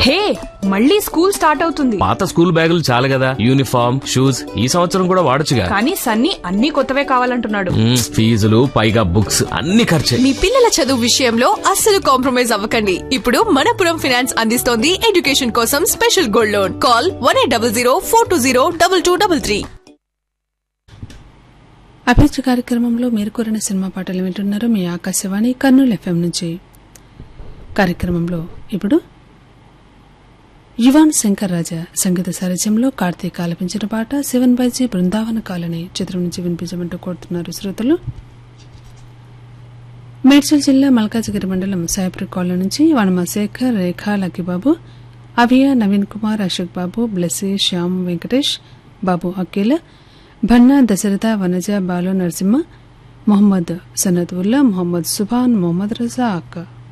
హే మళ్ళీ school start అవుతుంది పాత స్కూల్ బ్యాగులు చాలు కదా యూనిఫామ్ షూస్ ఈ సంవత్సరం కూడా వాడొచ్చుగా కానీ సన్నీ అన్ని కొత్తవే కావాలంటున్నాడు మ్మ్, ఫీజులు పైగా బుక్స్ అన్ని ఖర్చే మీ పిల్లల చదువు విషయంలో అస్సలు కాంప్రమైజ్ అవ్వకండి ఇప్పుడు మనపురం ఫైనాన్స్ అందిస్తోంది ఎడ్యుకేషన్ కోసం special gold loan call one eight double zero four two zero double two double three అభిరుచి కార్యక్రమంలో మీరు కోరిన సినిమా పాటలు వింటున్నారు మీ ఆకాశవాణి కర్నూలు ఎఫ్ఎం నుంచి కార్యక్రమంలో ఇప్పుడు యువాన్ శంకర్ రాజా సంగీత సారథ్యంలో కార్తీక్ ఆలపించిన పాట శివన్ బైజీ బృందావన కాలనీ చిత్రం నుంచి వినిపించమంటూ కోరుతున్నారు శ్రోతలు మేడ్చల్ జిల్లా మల్కాజిగిరి మండలం సాయపురి కాలనీ నుంచి వనమ శేఖర్ రేఖా లక్కిబాబు అవియా నవీన్ కుమార్ అశోక్ బాబు బ్లెస్సీ శ్యామ్ వెంకటేష్ బాబు అఖిల భన్నా దశరథ వనజ బాలు నరసింహ మొహమ్మద్ సనత్ ఉల్లా మొహమ్మద్ సుభాన్ మొహమ్మద్ రజా అక్క